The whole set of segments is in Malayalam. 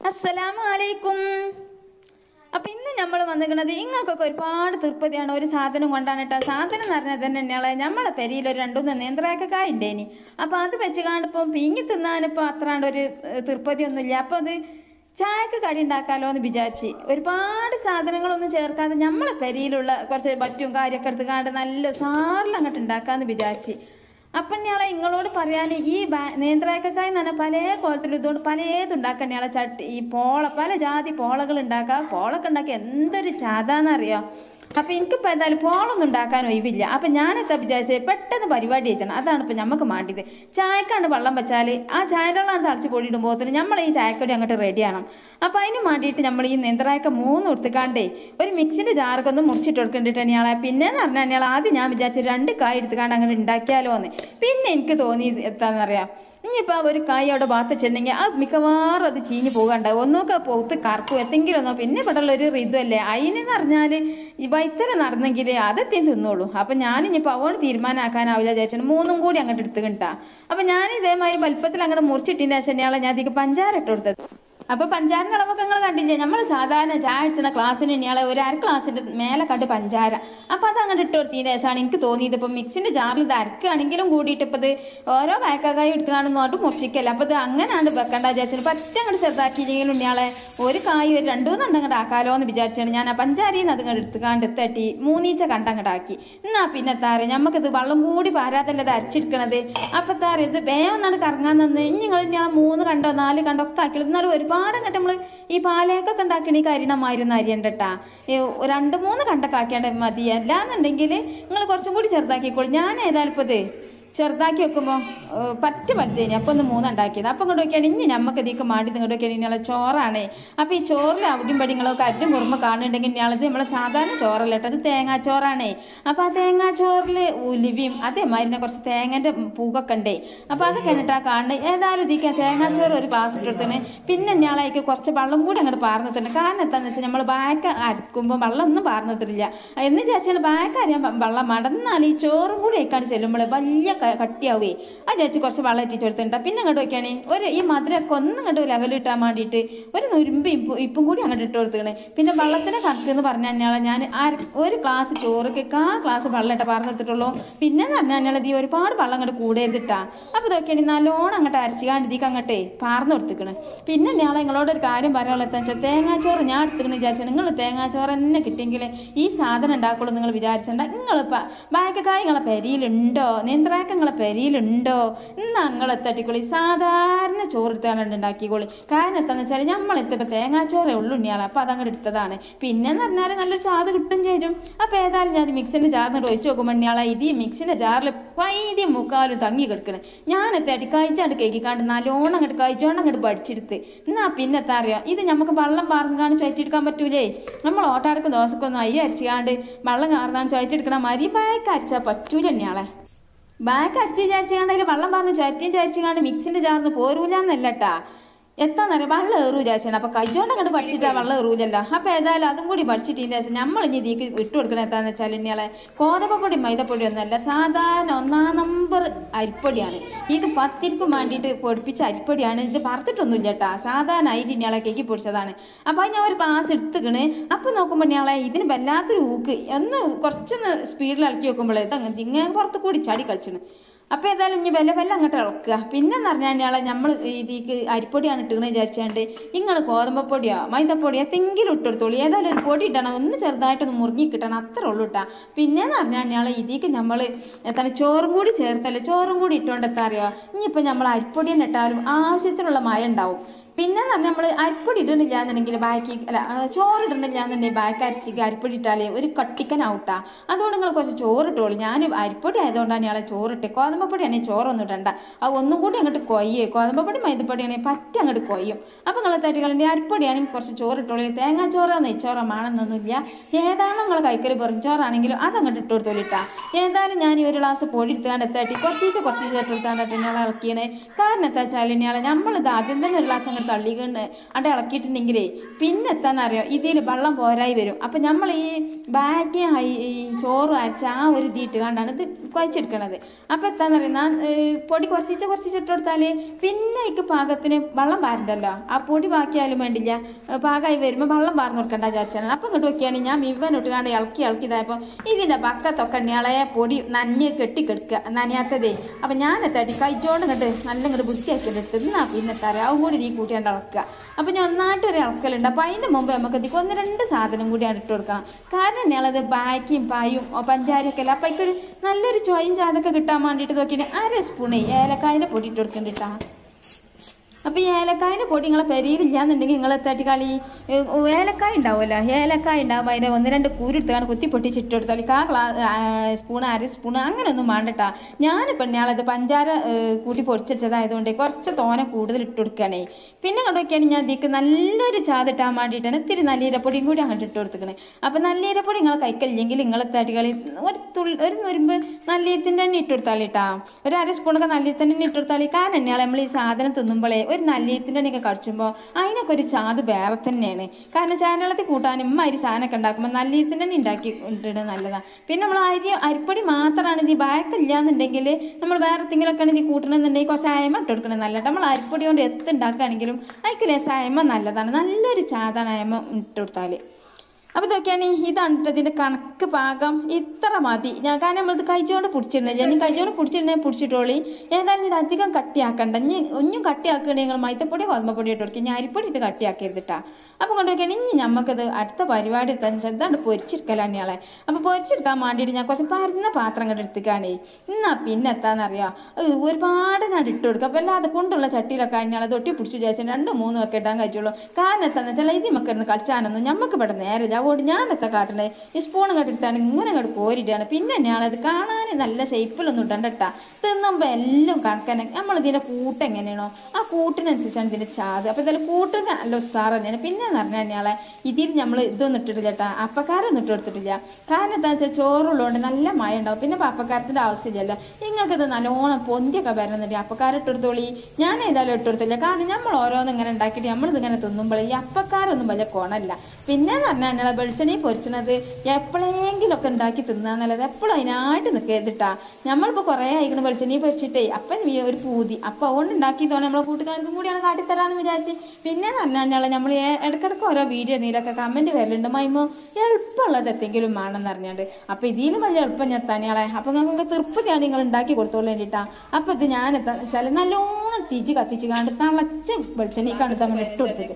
അസ്സലാമു അലൈക്കും അപ്പൊ ഇന്ന് നമ്മൾ വന്നിരിക്കുന്നത് ഇങ്ങൾക്കൊക്കെ ഒരുപാട് തീർപ്പതിയാണ് ഒരു സാധനം കൊണ്ടാണ് കേട്ടോ സാധനം എന്ന് പറഞ്ഞാൽ തന്നെ തന്നെയാണ് നമ്മളെ പെരിയിൽ ഒരു രണ്ടുമൂന്ന് നേന്ത്രക്കായ ഉണ്ടേനി അപ്പൊ അത് വെച്ച് കാണിപ്പം പിങ്ങി തിന്നാനിപ്പോൾ അത്രാണ്ട് ഒരു തീർപ്പതി ഒന്നുമില്ല അപ്പൊ അത് ചായക്ക് കടി ഉണ്ടാക്കാലോ എന്ന് വിചാരിച്ച് ഒരുപാട് സാധനങ്ങളൊന്നും ചേർക്കാതെ നമ്മളെ പെരിയിലുള്ള കുറച്ച് പറ്റും കാര്യമൊക്കെ എടുത്ത് കാണ്ട് നല്ല സാറിൽ അങ്ങോട്ട് ഉണ്ടാക്കാമെന്ന് വിചാരിച്ച് അപ്പം ഞാളെ നിങ്ങളോട് പറയാൻ ഈ നേന്ത്രക്കായ എന്ന് പറഞ്ഞാൽ പല കോലത്തിലും ഇതുകൊണ്ട് പലതും ഉണ്ടാക്കാൻ ഞാളെ ചട്ടി ഈ പോള പല ജാതി പോളകൾ ഉണ്ടാക്കുക പോളൊക്കെ ഉണ്ടാക്കി എന്തൊരു ചാതാന്നറിയോ അപ്പം എനിക്കിപ്പോൾ എന്തായാലും പോളൊന്നും ഉണ്ടാക്കാൻ ഒഴിവില്ല അപ്പം ഞാനെത്താ വിചാരിച്ചത് പെട്ടെന്ന് പരിപാടി വെച്ചാണ് അതാണ് ഇപ്പം നമുക്ക് മാണ്ടിയത് ചായക്കാണ്ട് വെള്ളം വെച്ചാൽ ആ ചായവെള്ളം തളിച്ച് പൊടിയിടുമ്പോഴത്തേന് നമ്മൾ ഈ ചായക്കടി അങ്ങോട്ട് റെഡിയാണ് അപ്പം അതിന് വേണ്ടിയിട്ട് നമ്മൾ ഈ നേന്ത്രായക്ക മൂന്ന് എടുത്തുകാണ്ടേ ഒരു മിക്സിൻ്റെ ജാറൊക്കെ ഒന്ന് മുറിച്ചിട്ട് കൊടുക്കേണ്ടിട്ട് ഇയാളെ പിന്നെ എന്ന് പറഞ്ഞാൽ ഇയാൾ ആദ്യം ഞാൻ വിചാരിച്ചു രണ്ട് കായ് എടുത്തുകാണ്ട് അങ്ങനെ ഉണ്ടാക്കിയാലോ എന്ന് പിന്നെ എനിക്ക് തോന്നി എന്താണെന്നറിയാം ഇനിയിപ്പോൾ ആ ഒരു കായ് അവിടെ ഭാഗത്ത് വെച്ചിട്ടുണ്ടെങ്കിൽ അത് മിക്കവാറും അത് ചീഞ്ഞ് പോകണ്ടാവും ഒന്നൊക്കെ പോത്ത് കറക്കും എന്തെങ്കിലും ഒന്നോ പിന്നെ ഇവിടെ ഉള്ളൊരു ഋതുവല്ലേ അതിനെന്ന് പറഞ്ഞാൽ ഈ വൈത്തല നടന്നെങ്കിൽ അതെത്തിയും തിന്നോളൂ അപ്പം ഞാനിനിപ്പോൾ അതുകൊണ്ട് തീരുമാനമാക്കാനാവില്ല വിചാരിച്ചിട്ട് മൂന്നും കൂടി അങ്ങോട്ട് എടുത്ത് കിട്ടാ അപ്പം ഞാൻ ഇതേമാതിരി വലുപ്പത്തിൽ അങ്ങോട്ട് മുറിച്ചിട്ടിൻ്റെ ശേഷം ഞാൻ അതിലേക്ക് പഞ്ചാര ഇട്ട് കൊടുത്തത് അപ്പൊ പഞ്ചാരന്റെ അളവൊക്കെ നിങ്ങൾ കണ്ടില്ലേ നമ്മൾ സാധാരണ ചായ അടിച്ചുന്ന ക്ലാസ്സിന് ഇയാളെ ഒരു അര ക്ലാസ്സിന്റെ മേലെ കണ്ട് പഞ്ചാര അപ്പൊ അത് അങ്ങോട്ട് ഇട്ട് കൊടുത്തതിന് ശേഷമാണ് എനിക്ക് തോന്നിയത് ഇപ്പൊ മിക്സിന്റെ ജാറിൽ ഇത് അരക്കുകയാണെങ്കിലും കൂടിയിട്ട് ഇപ്പൊ ഇത് ഓരോ വയക്കായി എടുത്ത് കാണുന്നോട്ട് മുറിച്ചിക്കല്ല അപ്പൊ ഇത് അങ്ങനെയാണ് വെക്കേണ്ട വിചാരിച്ചത് പറ്റ അങ്ങോട്ട് ചെറുതാക്കിയില്ലെങ്കിലും ഇയാളെ ഒരു കായ് ഒരു രണ്ടു മൂന്നെണ്ണം അങ്ങോട്ട് ആക്കാലോ എന്ന് വിചാരിച്ചാണ് ഞാൻ ആ പഞ്ചാരയിൽ നിന്ന് അത് അങ്ങോട്ട് എടുത്ത് കാണ്ട് തട്ടി മൂന്നീച്ച കണ്ട അങ്ങോട്ട് ആക്കി എന്നാ പിന്നെ താരെ നമുക്കിത് വെള്ളം കൂടി പാരാതല്ലേ ഇത് അരച്ചെടുക്കണത് അപ്പൊ താരെ ഇത് വേഗം ഒന്നാണ് കറങ്ങാൻ നിന്ന് ഇനി നിങ്ങൾ ഞാൻ മൂന്ന് കണ്ടോ നാല് കണ്ടോ ഒക്കെ ആക്കി എന്നാലും ഒരുപാട് അങ്ങോട്ട് നമ്മൾ ഈ പാലയൊക്കെ ഉണ്ടാക്കണ ഈ കരിണമായിരുന്നു അരിയണ്ടട്ടാ രണ്ട് മൂന്ന് കണ്ടൊക്കെ ആക്കിയാണ്ട് മതി അല്ലാന്നുണ്ടെങ്കിൽ നിങ്ങൾ കുറച്ചും കൂടി ചെറുതാക്കിക്കോളൂ ഞാൻ ഏതായാലും ഇപ്പോൾ ഇത് ചെറുതാക്കി വെക്കുമ്പോൾ പറ്റ വലുതേനി അപ്പോൾ ഒന്ന് മൂന്നുണ്ടാക്കിയത് അപ്പം ഇങ്ങോട്ട് നോക്കിയാണ് ഇനി നമുക്ക് ഇതിക്ക് മാണ്ടി ഇങ്ങോട്ട് നോക്കിയാണ് ഇയാളെ ചോറാണേ അപ്പോൾ ഈ ചോറിൽ അവിടെയും പടി നിങ്ങളൊക്കെ അരിഞ്ഞും കുറുമ്പ് കാണുന്നുണ്ടെങ്കിൽ ഇയാളത് നമ്മളെ സാധാരണ ചോറല്ല കേട്ടോ അത് തേങ്ങാച്ചോറാണേ അപ്പോൾ ആ തേങ്ങാച്ചോറിൽ ഉലുവിയും അതേമാതിരി കുറച്ച് തേങ്ങൻ്റെ പൂകൊക്കെ ഉണ്ടേ അപ്പോൾ അതൊക്കെ എന്നിട്ട് ആ കാണുന്നത് ഏതായാലും ഇതിക്ക് തേങ്ങാച്ചോറ് ഒരു ഗ്ലാസ് ഇട്ടെടുത്തിന് പിന്നെ ഇയാളേക്ക് കുറച്ച് വെള്ളം കൂടി അങ്ങോട്ട് പാർന്നിട്ടുണ്ട് കാരണം എന്താണെന്ന് വെച്ചാൽ നമ്മൾ ബാക്ക് അരക്കുമ്പോൾ വെള്ളം ഒന്നും പാർന്നിട്ടില്ല എന്ന് വിചാരിച്ചാൽ ബാക്ക് അരിയാൻ വെള്ളം മടന്നാൽ ഈ ചോറും കൂടി ആയിക്കാണ് ചെല്ലുമ്പോൾ വലിയ കട്ടിയാവേ ആ ചേച്ചി കുറച്ച് വെള്ളം എത്തിച്ച് കൊടുത്തിട്ടുണ്ട് പിന്നെ അങ്ങോട്ട് നോക്കിയാണേ ഒരു ഈ മധുരമൊക്കെ ഒന്നും ഇങ്ങോട്ട് ലെവൽ ഇട്ടാൻ വേണ്ടിയിട്ട് ഒരു നുരുമ്പ് ഇപ്പും ഇപ്പും കൂടി അങ്ങോട്ട് ഇട്ട് കൊടുത്തേക്കണേ പിന്നെ വെള്ളത്തിന് കണക്ക് എന്ന് പറഞ്ഞു കഴിഞ്ഞാൽ ഞാൻ ആ ഒരു ഗ്ലാസ് ചോറുക്ക് ആ ഗ്ലാസ് വെള്ളം ഇട്ട പറഞ്ഞെടുത്തിട്ടുള്ളൂ പിന്നെ എന്ന് പറഞ്ഞു കഴിഞ്ഞാൽ ഈ ഒരുപാട് വെള്ളം അങ്ങോട്ട് കൂടരുതിട്ടാ അപ്പോൾ ഇതൊക്കെയാണ് നല്ലോണം അങ്ങോട്ട് അരച്ചുകാണ്ട് ഇതിക്ക് അങ്ങോട്ടേ പാർന്ന് കൊടുത്തിക്കണ് പിന്നെ ഞാൻ നിങ്ങളോട് ഒരു കാര്യം പറയാനുള്ളത് എന്താ വെച്ചാൽ തേങ്ങാച്ചോറ് ഞാൻ എടുത്തിക്കണെന്ന് വിചാരിച്ചാൽ നിങ്ങൾ തേങ്ങാച്ചോറ് തന്നെ കിട്ടിയെങ്കിൽ ഈ സാധനം ഉണ്ടാക്കുള്ളൂ നിങ്ങൾ വിചാരിച്ചിട്ടുണ്ട നിങ്ങളിപ്പോൾ ബാക്കക്കായ നിങ്ങളെ പെരിയിലുണ്ടോ നേന്ത്രാക്ക നിങ്ങളെ പെരിയിലുണ്ടോ ഇന്ന് നിങ്ങളെ തട്ടിക്കൊള്ളി സാധാരണ ചോറ് എടുത്താണ് ഉണ്ടാക്കിക്കോളി കാരണം എന്താണെന്ന് വെച്ചാൽ നമ്മളെത്തിപ്പോൾ തേങ്ങാച്ചോറേ ഉള്ളൂ ഇനിയാളെ അപ്പോൾ അതങ്ങോട്ട് എടുത്തതാണ് പിന്നെ എന്ന് പറഞ്ഞാൽ നല്ലൊരു ചാത് കിട്ടും ചെയ്യും അപ്പോൾ ഏതായാലും ഞാൻ മിക്സിൻ്റെ ജാറിനോട് ഒഴിച്ച് നോക്കുമ്പോൾ ഇനിയാളെ ഇത് ഈ മിക്സിൻ്റെ ജാറിൽ വൈദ്യ മുക്കാലും തങ്ങി കിടക്കണേ ഞാൻ എത്താട്ടി കഴിച്ചാണ്ട് കേൾക്കിക്കാണ്ട് നല്ലോണം അങ്ങോട്ട് കഴിച്ചോണ്ട് അങ്ങോട്ട് പഠിച്ചെടുത്ത് എന്നാ പിന്നെ എത്താ അറിയാം ഇത് നമുക്ക് വെള്ളം പാർന്നാണ് ചുവറ്റെടുക്കാൻ പറ്റൂലേ നമ്മൾ ഓട്ടാടക്ക് ദോശക്കൊന്നും അയ്യ അരിച്ചാണ്ട് വെള്ളം കാർന്നാണ് ചുവറ്റെടുക്കണ മരി ബാക്ക് അരച്ചാൽ പറ്റൂല ഇനിയാളെ ബാക്ക് അരച്ച് വിചാരിച്ചാണ്ടെങ്കിൽ വെള്ളം പറഞ്ഞ് ചുറ്റിയും വിചാരിച്ചാണ്ട് മിക്സിൻ്റെ ജാറിന്ന് പോരൂലെന്നല്ലട്ടാ എത്താന്നറിയാം വെള്ളം ഏറു വിചാരിച്ചാണ് അപ്പോൾ കൈജോണ്ട് അങ്ങോട്ട് പഠിച്ചിട്ടാ വെള്ളം ഏറൂലല്ലോ അപ്പോൾ ഏതായാലും അതും കൂടി പഠിച്ചിട്ടിൻ്റെ ശേഷം നമ്മൾ ഇനി ഇതിക്ക് ഇട്ട് കൊടുക്കണ എന്താണെന്ന് വെച്ചാൽ ഇനിയാളെ ഗോതമ്പൊടി മൈദപ്പൊടി ഒന്നല്ല സാധാരണ ഒന്നാം നമ്പർ അരിപ്പൊടിയാണ് ഇത് പത്തിരിക്കും വേണ്ടിയിട്ട് പൊടിപ്പിച്ച അരിപ്പൊടിയാണ് ഇത് വറുത്തിട്ടൊന്നുമില്ല കേട്ടാ സാധാരണ അരി ഇനിയാളെ കേക്ക് പൊടിച്ചതാണ് അപ്പോൾ ഞാൻ ഒരു ഗ്ലാസ് എടുത്തുക്കണ് അപ്പോൾ നോക്കുമ്പോൾ ഇനിയാളെ ഇതിന് വല്ലാത്തൊരു ഊക്ക് ഒന്ന് കുറച്ചൊന്ന് സ്പീഡിൽ ഇളക്കി നോക്കുമ്പോഴേ ഇത് ഇങ്ങനെ പുറത്ത് കൂടി ചാടി കളിച്ചിന് അപ്പോൾ ഏതായാലും ഇനി വില വില അങ്ങോട്ട് ഇളക്കുക പിന്നെ എന്ന് പറഞ്ഞാൽ ഇയാളെ നമ്മൾ ഇതിക്ക് അരിപ്പൊടിയാണ് ഇട്ടുകയെന്ന് വിചാരിച്ചാണ്ട് നിങ്ങൾ ഗോതമ്പപ്പൊടിയോ മൈദപ്പൊടിയോ എന്തെങ്കിലും ഇട്ടെടുത്തോളൂ ഏതായാലും ഒരു പൊടി ഇടണം ഒന്ന് ചെറുതായിട്ടൊന്ന് മുറുങ്ങി കിട്ടണം അത്ര ഉള്ളൂ ഇട്ടാ പിന്നെ എന്ന് പറഞ്ഞാൽ ഇയാൾ ഇതിക്ക് നമ്മൾ എന്താണ് ചോറും കൂടി ചേർത്തല്ലേ ചോറും കൂടി ഇട്ടുകൊണ്ട് എത്താ അറിയോ ഇനിയിപ്പോൾ നമ്മൾ അരിപ്പൊടി തന്നെ ഇട്ടാലും ആവശ്യത്തിനുള്ള മയം ഉണ്ടാവും പിന്നെ പറഞ്ഞാൽ നമ്മൾ അരിപ്പൊടി ഇടണില്ല എന്നുണ്ടെങ്കിൽ ബാക്കി അല്ല ചോറ് ഇടണില്ല എന്നുണ്ടെങ്കിൽ ബാക്ക് അരച്ചിക്ക് അരിപ്പൊടി ഇട്ടാലേ ഒരു കട്ടിക്കനാവട്ടാ അതുകൊണ്ട് നിങ്ങൾ കുറച്ച് ചോറ് ഇട്ടോളൂ ഞാൻ അരിപ്പൊടി ആയതുകൊണ്ടാണ് ഇയാളെ ചോറിട്ട് ഗോതമ്പപ്പൊടിയാണെങ്കിൽ ചോറൊന്നും ഇടണ്ട അത് ഒന്നും കൂടി അങ്ങോട്ട് കൊയ്യേ ഗോതമ്പപ്പൊടി മൈദപ്പൊടിയാണെങ്കിൽ പറ്റ അങ്ങോട്ട് കൊയ്യും അപ്പോൾ നിങ്ങൾ തട്ടിക്കളൻ്റെ അരിപ്പൊടിയാണെങ്കിൽ കുറച്ച് ചോറ് ഇട്ടോളൂ തേങ്ങാച്ചോറോ നെയ്ച്ചോറോ മാണെന്നൊന്നുമില്ല ഏതാണ് നിങ്ങൾ കൈക്കറി പെറുംചോറാണെങ്കിലും അത് അങ്ങോട്ട് ഇട്ട് കൊടുത്തോളിട്ടാ ഏതായാലും ഞാൻ ഈ ഒരു ഗ്ലാസ് പൊടി എടുത്താണ്ട് എത്താട്ടി കുറച്ചീച്ച കുറച്ചീച്ച ഇട്ട് കൊടുത്താണ്ട് ഇയാളെ ഇളക്കിയണേ കാരണം എന്താ വെച്ചാൽ ഇയാളെ നമ്മളിത് ആദ്യം തന്നെ ഒരു ഗ്ലാസ് അങ്ങോട്ട് തള്ളികൊണ്ട് അവിടെ ഇളക്കിയിട്ടുണ്ടെങ്കിലേ പിന്നെ എത്താന്നറിയോ ഇതിൽ വെള്ളം പോരായി വരും അപ്പം നമ്മൾ ഈ ബാക്കി ഈ ചോറ് അരച്ച ആ ഒരു ഇതിട്ട് കണ്ടാണ് ഇത് കുഴച്ചെടുക്കണത് അപ്പം എത്താന്നറിയോ ഞാൻ ഏഹ്, പൊടി കുറച്ചിട്ട് കുറച്ചിട്ട് ഇട്ട് കൊടുത്താൽ പിന്നെ എനിക്ക് പാകത്തിന് വെള്ളം പാരണ്ടല്ലോ ആ പൊടി ബാക്കിയാലും വേണ്ടില്ല ഏഹ്, പാകമായി വരുമ്പോൾ വെള്ളം പാർന്ന് കൊടുക്കണ്ട വിചാരിച്ചാണ് അപ്പം ഇങ്ങോട്ട് നോക്കിയാണ് ഞാൻ മിവൻ ഇട്ട് കണ്ട് ഇളക്കി ഇളക്കി ഇതായപ്പോൾ ഇതിൻ്റെ ബക്കത്തൊക്കെ ഇളയ പൊടി നനഞ്ഞ് കെട്ടിക്കെടുക്കുക നനയാത്തതേ അപ്പം ഞാൻ തട്ടി കഴിച്ചോണ്ട് ഇങ്ങോട്ട് നല്ല ഇങ്ങോട്ട് വൃത്തിയാക്കി എടുത്ത് എന്നാ പിന്നെ തരാം അതും കൂടി ഈ കൂട്ടിയാണ്ട് ഇളക്കുക അപ്പം ഞാൻ ഒന്നായിട്ട് ഒരു ഇളക്കലുണ്ട് അപ്പം അതിന് മുമ്പ് നമുക്ക് ഇതിക്ക് ഒന്ന് രണ്ട് സാധനം കൂടിയാണ് ഇട്ട് കൊടുക്കണം കാരണം ഞങ്ങളത് ബാക്കിയും പായും ഓ, പഞ്ചാരയൊക്കെ അല്ല അപ്പം അതിക്കൊരു നല്ലൊരു ചോയും ചാതൊക്കെ കിട്ടാൻ വേണ്ടിയിട്ട് നോക്കിയിട്ട് അര സ്പൂണ് ഏലക്കായൻ്റെ പൊടി ഇട്ട് കൊടുക്കണ്ടിട്ടാ അപ്പോൾ ഈ ഏലക്കായൻ്റെ പൊടി നിങ്ങളെ പെരിയിലില്ലാന്നുണ്ടെങ്കിൽ നിങ്ങൾ തട്ടി കളി ഏലക്കായ ഉണ്ടാവുമല്ലോ ഏലക്കായ ഉണ്ടാവുമ്പോൾ അതിൻ്റെ ഒന്ന് രണ്ട് കൂരിട്ടാണ് കുത്തി പൊട്ടിച്ച് ഇട്ട് കൊടുത്താൽ കാ ഗ്ലാ സ്പൂൺ അര സ്പൂൺ അങ്ങനെയൊന്നും വേണ്ടട്ടാ ഞാനിപ്പോൾ ഞാളത് പഞ്ചാര ഏ, കൂട്ടി പൊടിച്ചതായതുകൊണ്ട് കുറച്ച് തോനെ കൂടുതൽ ഇട്ട് കൊടുക്കുകയാണേ പിന്നെ അങ്ങോട്ട് നോക്കിയാണെങ്കിൽ ഞാൻ ഇതിക്ക് നല്ലൊരു ചാതിട്ടാൻ വേണ്ടിയിട്ടാണ് ഇത്തിരി നല്ലീരപ്പൊടിയും കൂടി അങ്ങോട്ട് ഇട്ട് കൊടുത്തിക്കണേ അപ്പോൾ നല്ലീരപ്പൊടി നിങ്ങൾ കഴിക്കലില്ലെങ്കിൽ നിങ്ങൾ തട്ടികളി ഒരു തുള്ളി ഒരു നുരുമ്പ് നല്ലീരത്തിൻ്റെ എണ്ണ ഇട്ട് കൊടുത്താൽ കേട്ടാ ഒരു അര സ്പൂണൊക്കെ നല്ലീരത്തിൻ്റെ എണ്ണ ഇട്ട് കൊടുത്താൽ കാരണം തന്നെയാണ് നമ്മൾ ഈ സാധനം തിന്നുമ്പോഴേ ഒരു നല്ലീരത്തിൻ്റെ എണ്ണയൊക്കെ കടിച്ചുമ്പോൾ അതിനൊക്കെ ഒരു ചാത് വേറെ തന്നെയാണ് കാരണം ചാനലത്തിൽ കൂട്ടാനും ഇമ്മ അരി സാധനമൊക്കെ ഉണ്ടാക്കുമ്പോൾ നല്ലീരത്തിൻ്റെ എണ്ണ ഉണ്ടാക്കി ഇട്ടിട്ട് നല്ലതാണ് പിന്നെ നമ്മൾ അരി അരിപ്പൊടി മാത്രമാണ് ഇത് ബാക്കില്ല എന്നുണ്ടെങ്കിൽ നമ്മൾ വേറെ എന്തെങ്കിലുമൊക്കെ ആണ് ഇത് കൂട്ടണമെന്നുണ്ടെങ്കിൽ കുറച്ച് അയമ ഇട്ട് കൊടുക്കണം നല്ലത് നമ്മൾ അരിപ്പൊടി കൊണ്ട് എത്ത് ഉണ്ടാക്കുകയാണെങ്കിലും അതിക്ക് ലേശം അയമ നല്ലതാണ് നല്ലൊരു ചാതാണ് അയമ ഇട്ട് കൊടുത്താൽ അപ്പോൾ ഇതൊക്കെയാണ് ഇതാണ് ട്ടോ ഇതിൻ്റെ കണക്ക് പാകം ഇത്ര മതി ഞാൻ കാരണം നമ്മളിത് കഴിച്ചുകൊണ്ട് പിടിച്ചിരുന്നില്ല ഇനി കഴിച്ചുകൊണ്ട് പിടിച്ചിരുന്നെങ്കിൽ പിടിച്ചിട്ടോളി ഏതായാലും ഇത് അധികം കട്ടിയാക്കണ്ട ഇനി ഒന്നും കട്ടിയാക്കുകയാണെങ്കിൽ നിങ്ങൾ മൈത്തപ്പൊടി ഗോതമ്പപ്പൊടി ഇട്ട് കൊടുക്കുക ഞാൻ അരിപ്പൊടി ഇട്ട് കട്ടിയാക്കരുത് കേട്ടോ അപ്പോൾ കൊണ്ടുപോയി ഇനി നമുക്കത് അടുത്ത പരിപാടി തന്നെ ഇതാണ്ട് പൊരിച്ചെടുക്കലാണ് ഇയാളെ അപ്പോൾ പൊരിച്ചെടുക്കാൻ വേണ്ടിയിട്ട് ഞാൻ കുറച്ച് പരന്ന പാത്രം കണ്ട് എടുത്തിക്കാണേ എന്നാ പിന്നെ എത്താന്നറിയാം ഒരുപാട് ഞാൻ ഇട്ട് കൊടുക്കുക അപ്പോൾ അല്ലാതെ കൊണ്ടുള്ള ചട്ടിയിലൊക്കെ അയാളെ തൊട്ടി പിടിച്ച് വിചാരിച്ചാൽ രണ്ടും മൂന്നും ഒക്കെ ഇടാൻ കഴിച്ചുള്ളൂ കാരണം എത്താന്ന് വെച്ചാൽ ഇത് നമുക്ക് ഇരുന്ന് കളിച്ചാനൊന്നും നമുക്ക് ഇവിടെ നേരെ ഇല്ല. അതുകൊണ്ട് ഞാൻ എത്താ കാട്ടണേ ഈ സ്പൂൺ ഇങ്ങോട്ട് എടുത്താണ് ഇങ്ങനെ ഇങ്ങോട്ട് കോരിയിട്ടാണ് പിന്നെ ഞാനത് കാണാൻ നല്ല ഷേപ്പിലൊന്നും ഇടണ്ടട്ടാ തിന്നുമ്പോൾ എല്ലാം കണക്കന്നെ നമ്മൾ ഇതിൻ്റെ കൂട്ട് എങ്ങനെയാണോ ആ കൂട്ടിനനുസരിച്ചാണ് ഇതിൻ്റെ ചാത് അപ്പോൾ ഇതിൽ കൂട്ടിന് നല്ല ഉസാറ് തന്നെയാണ് പിന്നെ എന്ന് പറഞ്ഞാൽ ഞാളെ ഇതിൽ നമ്മൾ ഇതൊന്നും ഇട്ടിട്ടില്ല കേട്ടാ അപ്പക്കാരൊന്നും ഇട്ട് കൊടുത്തിട്ടില്ല കാരണം എന്താ വെച്ചാൽ ചോറുള്ളതുകൊണ്ട് നല്ല മഴ ഉണ്ടാവും പിന്നെ അപ്പക്കാരത്തിൻ്റെ ആവശ്യമില്ലല്ലോ നിങ്ങൾക്ക് ഇത് നല്ലോണം പൊന്തിയൊക്കെ വരണമെന്നുണ്ടെങ്കിൽ അപ്പക്കാരം ഇട്ടെടുത്തോളി ഞാൻ ഏതായാലും ഇട്ടെടുത്തില്ല കാരണം നമ്മൾ ഓരോന്നും ഇങ്ങനെ ഉണ്ടാക്കിയിട്ട് നമ്മളിത് ഇങ്ങനെ തിന്നുമ്പോൾ ഈ അപ്പക്കാരൊന്നും വലിയ കോണല്ല പിന്നെ എന്ന് പറഞ്ഞാൽ ഞങ്ങളെ വെളിച്ചെണ്ണി പൊരിച്ചണത് എപ്പോഴെങ്കിലും ഒക്കെ ഉണ്ടാക്കി തിന്നാന്നല്ലത് എപ്പോഴും അതിനായിട്ട് നിൽക്കരുതിട്ടാ നമ്മളിപ്പോൾ കുറേ ആയിക്കണം വെളിച്ചെണ്ണി പൊരിച്ചിട്ടേ അപ്പം ഈ ഒരു പൂതി അപ്പം അതുകൊണ്ട് ഉണ്ടാക്കിയതോടെ നമ്മളെ കൂട്ടുകാർക്കും കൂടിയാണ് കാട്ടിത്തരാന്ന് വിചാരിച്ച് പിന്നെ എന്ന് പറഞ്ഞാൽ നമ്മൾ ഇടയ്ക്കിടയ്ക്ക് ഓരോ വീഡിയോ നീലൊക്കെ കമൻറ്റ് വരലുണ്ട് മൈമോ എളുപ്പമുള്ളത് എന്തെങ്കിലും വേണമെന്ന് പറഞ്ഞാണ്ട് അപ്പം ഇതിലും വലിയ എളുപ്പം ഞാൻ തന്നെയാളെ അപ്പം നിങ്ങൾക്ക് തൃപ്തിയാണ് നിങ്ങൾ ഉണ്ടാക്കി കൊടുത്തോളൂ വേണ്ടിയിട്ടാ അപ്പം ഇത് ഞാൻ എന്താ വെച്ചാൽ നല്ലോണം തിജി കത്തിച്ച് കാണ്ട് തിളച്ച വെളിച്ചെണ്ണയ്ക്കാണ് ഇത് അങ്ങനെ ഇട്ട് കൊടുത്തത്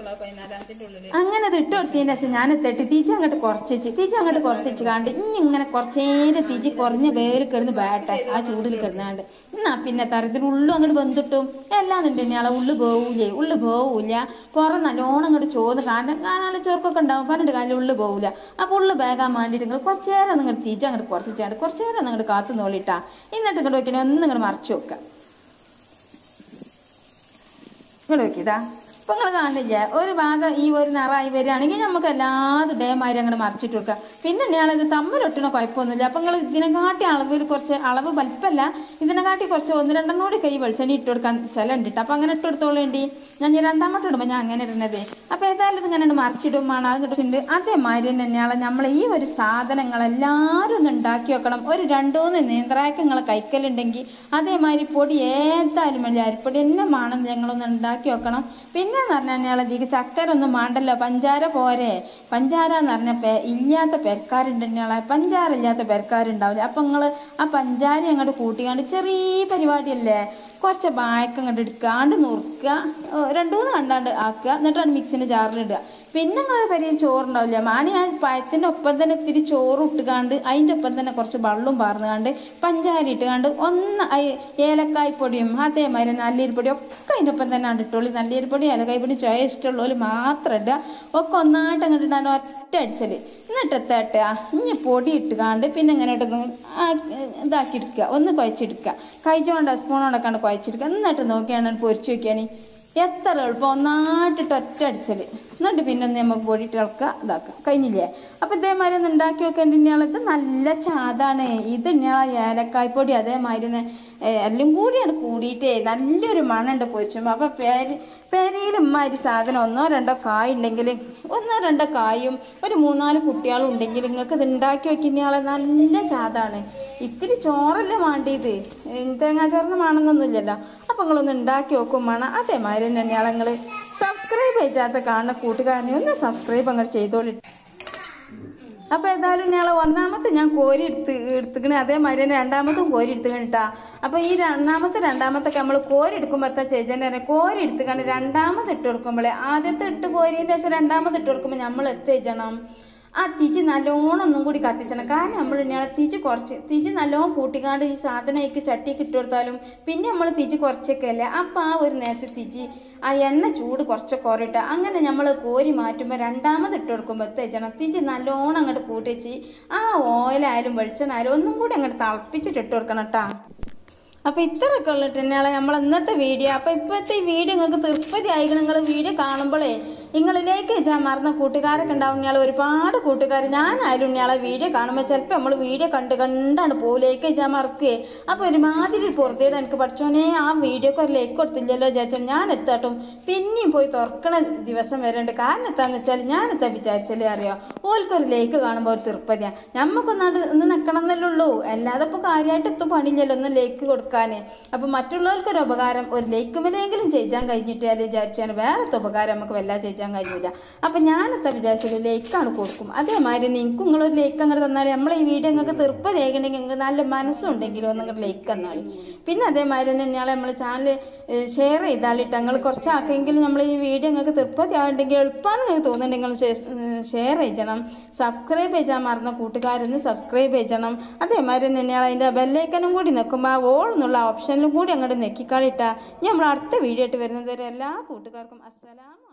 അങ്ങനെ ഇത് ഇട്ട് കൊടുത്തതിന് ശേഷം ഞാൻ എത്തിട്ട് തിജി അങ്ങോട്ട് കുറച്ച് തിജി അങ്ങോട്ട് കുറച്ച് കാണ്ട് ഇനി ഇങ്ങനെ കുറച്ചേരം തിജി കുറഞ്ഞ വേര് കിടന്ന് വേട്ടെ ആ ചൂടിൽ കിടന്നാണ്ട് എന്നാ പിന്നെ തരത്തിൽ ഉള്ളു അങ്ങോട്ട് വെന്തിട്ടും എല്ലാം നിന്റെ ആളെ ഉള്ളു പോവൂലേ ഉള്ളു പോവൂല പുറം നല്ലോണം അങ്ങോട്ട് ചോന്ന് കാരണം കാനാല ചോർക്കൊക്കെ ഉണ്ടാവും പന്ത്രണ്ട് കാലിൽ ഉള്ളു പോവൂല അപ്പോൾ ഉള്ളു വേഗാൻ വേണ്ടിയിട്ട് നിങ്ങൾ കുറച്ച് നേരം നിങ്ങൾ തിജി അങ്ങോട്ട് കുറച്ചിട്ടാണ്ട് കുറച്ച് നേരം അങ്ങോട്ട് കാത്തു നോളിട്ടാ എന്നിട്ട് ഇങ്ങോട്ട് വെക്കണേ ഒന്നും ഇങ്ങോട്ട് മറച്ചു വെക്കുക ഇങ്ങോട്ട് നോക്കിയതാ ഇപ്പം നിങ്ങൾ കാണില്ലേ ഒരു ഭാഗം ഈ ഒരു നിറായി വരികയാണെങ്കിൽ നമുക്ക് എല്ലാതും ഇതേമാതിരി അങ്ങോട്ട് മറിച്ചിട്ട് കൊടുക്കുക പിന്നെ ഞാനത് തമ്മിലൊട്ടണ കുഴപ്പമൊന്നുമില്ല അപ്പം നിങ്ങൾ ഇതിനെക്കാട്ടി അളവിൽ കുറച്ച് അളവ് വലിപ്പമല്ല ഇതിനെക്കാട്ടി കുറച്ച് ഒന്ന് രണ്ടെണ്ണം കൂടി കൈ വെളിച്ചെണ്ണ ഇട്ട് കൊടുക്കാൻ സ്ഥലം ഉണ്ട് അപ്പം അങ്ങനെ ഇട്ട് കൊടുത്തോളേണ്ടി ഞാൻ ഈ രണ്ടാമത്തെ ഇടുമ്പോൾ ഞാൻ അങ്ങനെ ഇടുന്നത് അപ്പോൾ ഏതായാലും ഇത് ഇങ്ങനെ മറിച്ചിടും വേണം അത് കിട്ടുന്നുണ്ട് അതേമാതിരി തന്നെയാണ് നമ്മൾ ഈ ഒരു സാധനങ്ങളെല്ലാവരും ഒന്ന് ഉണ്ടാക്കി വെക്കണം ഒരു രണ്ടൂന്ന് നേന്ത്രായക്കങ്ങൾ കൈക്കലുണ്ടെങ്കിൽ അതേമാതിരി പൊടി ഏതായാലും വലിയ അരിപ്പൊടി തന്നെ വേണം ഞങ്ങളൊന്ന് ഉണ്ടാക്കി വെക്കണം പിന്നെ എന്ന് പറഞ്ഞാൽ ഞങ്ങൾ ഇതിക്ക് ചക്കര ഒന്നും വേണ്ടല്ലോ പഞ്ചാര പോരെ പഞ്ചാര എന്ന് പറഞ്ഞ പെ ഇല്ലാത്ത പെരക്കാരുണ്ട് ഞങ്ങളെ പഞ്ചാര ഇല്ലാത്ത പെരക്കാരുണ്ടാവില്ല അപ്പം നിങ്ങൾ ആ പഞ്ചാര അങ്ങോട്ട് കൂട്ടിക്കാണ്ട് ചെറിയ പരിപാടിയല്ലേ കുറച്ച് ബായക്കം അങ്ങോട്ട് എടുക്കാണ്ട് നുറുക്കുക ഏഹ് രണ്ടു മൂന്ന് കണ്ടാണ്ട് ആക്കുക എന്നിട്ടാണ് മിക്സിൻ്റെ ജാറിലിടുക പിന്നെ നിങ്ങൾ പരിയിൽ ചോറുണ്ടാവില്ല മാണി ആ പഴത്തിൻ്റെ ഒപ്പം തന്നെ ഇത്തിരി ചോറ് ഇട്ടുകാണ്ട് അതിൻ്റെ ഒപ്പം തന്നെ കുറച്ച് വെള്ളം പാർന്നുകാണ്ട് പഞ്ചാര ഇട്ടുകാണ്ട് ഒന്ന് അയ് ഏലക്കായ് പൊടിയും അതേമാതിരി നല്ലീരിപ്പൊടിയും ഒക്കെ അതിൻ്റെ ഒപ്പം തന്നെ ആണ് ഇട്ടോളി നല്ലീരിപ്പൊടി ഏലക്കായ് പൊടി ചോയ ഇഷ്ടമുള്ളവർ മാത്രം ഇടുക ഒക്കെ ഒന്നായിട്ട് അങ്ങോട്ട് ഇടാൻ ഒറ്റ അടിച്ചല് എന്നിട്ട് എത്താട്ടുക ഇനി പൊടി ഇട്ടുകാണ്ട് പിന്നെ ഇങ്ങനെ ഇട്ട് ഇതാക്കി എടുക്കുക ഒന്ന് കുഴച്ചെടുക്കുക കഴിച്ചുകൊണ്ട് സ്പൂണോടൊക്കെ ആണ് കുഴച്ചെടുക്കുക എന്നിട്ട് നോക്കിയാണ് പൊരിച്ചു നോക്കിയാണ് എത്ര എളുപ്പം ഒന്നായിട്ടിട്ട് ഒറ്റ അടിച്ചല് എന്നിട്ട് പിന്നെ ഒന്ന് നമുക്ക് പൊടിയിട്ട് ഇളക്കുക ഇതാക്കുക കഴിഞ്ഞില്ലേ അപ്പോൾ ഇതേമാതിരി ഒന്ന് ഉണ്ടാക്കി വെക്കേണ്ട ഇയാളത് നല്ല ചാതാണ് ഇത് ഇയാൾ ഏലക്കായ് പൊടി അതേമാതിരി തന്നെ ഏ, എല്ലാം കൂടിയാണ് കൂടിയിട്ടേ നല്ലൊരു മണമുണ്ട് പൊരിച്ചുമ്പോൾ അപ്പം പേര് പെരയിൽ ഉമ്മാതിരി സാധനം ഒന്നോ രണ്ടോ കായ ഉണ്ടെങ്കിൽ ഒന്നോ രണ്ടോ കായും ഒരു മൂന്നാല് കുട്ടികളും ഉണ്ടെങ്കിൽ നിങ്ങൾക്ക് ഇത് ഉണ്ടാക്കി വെക്കുന്നയാളെ നല്ല ചാതാണ് ഇത്തിരി ചോറല്ലേ വേണ്ടിയത് തേങ്ങാച്ചോറിന് വേണമെന്നൊന്നുമില്ലല്ലോ അപ്പം നിങ്ങളൊന്ന് ഉണ്ടാക്കി വെക്കും വേണം അതേമാതിരി തന്നെയാണ് നിങ്ങൾ സബ്സ്ക്രൈബ് ചെയ്യാത്ത കാണുന്ന കൂട്ടുകാരനെ ഒന്ന് സബ്സ്ക്രൈബ് അങ്ങോട്ട് ചെയ്തോളി അപ്പോൾ ഏതായാലും ഞങ്ങൾ ഒന്നാമത്തെ ഞാൻ കോരി എടുത്ത് എടുത്തുക്കണേ അതേമാതിരി തന്നെ രണ്ടാമത്തും കോരി എടുത്തുക്കണ കേട്ടാ അപ്പോൾ ഈ ഒന്നാമത്തെ രണ്ടാമത്തൊക്കെ നമ്മൾ കോരി എടുക്കുമ്പോഴത്തെ ചേച്ചൻ്റെ തന്നെ കോരി എടുത്തുകൊണ്ട് രണ്ടാമത് ഇട്ട് കൊടുക്കുമ്പോഴേ ആദ്യത്തെ ഇട്ട് കോരിയതിൻ്റെ ശേഷം രണ്ടാമത് ഇട്ട് കൊടുക്കുമ്പോൾ നമ്മൾ എത്തിച്ചണം ആ തിജി നല്ലോണം ഒന്നും കൂടി കത്തിച്ചണം കാരണം നമ്മൾ ഇങ്ങനെ തിജി കുറച്ച് തിജി നല്ലോണം കൂട്ടിക്കാണ്ട് ഈ സാധനമൊക്കെ ചട്ടിയൊക്കെ ഇട്ട് കൊടുത്താലും പിന്നെ നമ്മൾ തിജി കുറച്ചൊക്കെ അല്ലേ അപ്പം ആ ഒരു നേരത്തെ തിജി ആ എണ്ണ ചൂട് കുറച്ച് കുറയിട്ട അങ്ങനെ നമ്മൾ കോരി മാറ്റുമ്പോൾ രണ്ടാമത് ഇട്ട് കൊടുക്കുമ്പോൾ തേച്ചണം തിജി നല്ലോണം അങ്ങോട്ട് കൂട്ടിച്ച് ആ ഓയിലായാലും വെളിച്ചെണ്ണായാലും ഒന്നും കൂടി അങ്ങോട്ട് തിളപ്പിച്ചിട്ട് ഇട്ട് കൊടുക്കണം കേട്ടോ അപ്പോൾ ഇത്രയൊക്കെ ഉള്ളിട്ട് തന്നെയാണ് നമ്മൾ ഇന്നത്തെ വീഡിയോ അപ്പോൾ ഇപ്പോഴത്തെ ഈ വീഡിയോ നിങ്ങൾക്ക് തൃപ്തി ആയിരിക്കും നിങ്ങൾ വീഡിയോ കാണുമ്പോഴേ നിങ്ങളിലേക്ക് വെച്ചാൽ മറന്ന കൂട്ടുകാരൊക്കെ ഉണ്ടാവും ഇയാൾ ഒരുപാട് കൂട്ടുകാർ ഞാനായാലും ഇയാളെ വീഡിയോ കാണുമ്പോൾ ചിലപ്പോൾ നമ്മൾ വീഡിയോ കണ്ട് കണ്ടാണ് പോലേക്ക് വെച്ചാൽ മറക്കുകയെ അപ്പോൾ ഒരുമാതിരി പുറത്തേടെ എനിക്ക് പഠിച്ചോനെ ആ വീഡിയോക്ക് ഒരു ലേക്ക് കൊടുത്തില്ലല്ലോ വിചാരിച്ചോ ഞാൻ എത്താട്ടും പിന്നെയും പോയി തുറക്കണ ദിവസം വരണ്ട് കാരണം എന്താണെന്ന് വെച്ചാൽ ഞാൻ എത്താൻ വിചാരിച്ചാലേ അറിയാം ഓൽക്കൊരു ലേക്ക് കാണുമ്പോൾ ഒരു തൃപ്പതിയാണ് നമുക്കൊന്നാണ്ട് ഒന്ന് നിൽക്കണം എന്നല്ലേ ഉള്ളൂ അല്ലാതെ ഇപ്പോൾ കാര്യമായിട്ട് എത്തും പണിയില്ലല്ലോ ഒന്ന് ലേക്ക് കൊടുക്കാൻ അപ്പം മറ്റുള്ളവർക്കൊരു ഉപകാരം ഒരു ലേക്ക് വിലയെങ്കിലും ചെയ്യാൻ കഴിഞ്ഞിട്ട് അല്ലെങ്കിൽ വിചാരിച്ചാൽ വേറത്തെ ഉപകാരം നമുക്ക് വല്ല ചെയ്യാൻ കഴിയില്ല അപ്പം ഞാനെത്താ വിചാരിച്ചത് ലേക്കാണ് കൊടുക്കും അതേമാതിരി നിങ്ങൾക്ക് നിങ്ങളൊരു ലേക്ക് അങ്ങനെ തന്നാൽ നമ്മളെ ഈ വീഡിയോ നിങ്ങൾക്ക് തൃപ്പതി ആയിക്കണമെങ്കിൽ നിങ്ങൾക്ക് നല്ല മനസ്സുണ്ടെങ്കിലും ഒന്ന് നിങ്ങൾ ലേക്ക് തന്നാൽ പിന്നെ അതേമാതിരി തന്നെ ഞങ്ങളെ നമ്മൾ ചാനൽ ഷെയർ ചെയ്താളിട്ട് ഞങ്ങൾ കുറച്ചാക്കെങ്കിലും നമ്മൾ ഈ വീഡിയോ നിങ്ങൾക്ക് തൃപ്പതി ആയിട്ടുണ്ടെങ്കിൽ എളുപ്പമാണെന്ന് നിങ്ങൾക്ക് തോന്നുന്നുണ്ടെങ്കിൽ നിങ്ങൾ ഷെയർ ചെയ്യണം സബ്സ്ക്രൈബ് ചെയ്യാൻ മറന്ന കൂട്ടുകാരൊന്ന് സബ്സ്ക്രൈബ് ചെയ്യണം അതേമാതിരി തന്നെയാണ് അതിൻ്റെ ബെല്ലൈക്കനും കൂടി നിൽക്കുമ്പോൾ ആ ഓൾ എന്നുള്ള ഓപ്ഷനിലും കൂടി അങ്ങോട്ട് നെക്കിക്കാളിട്ടാൽ നമ്മൾ അടുത്ത വീഡിയോ ആയിട്ട് വരുന്നത് വരെ എല്ലാ കൂട്ടുകാർക്കും അസ്സലാം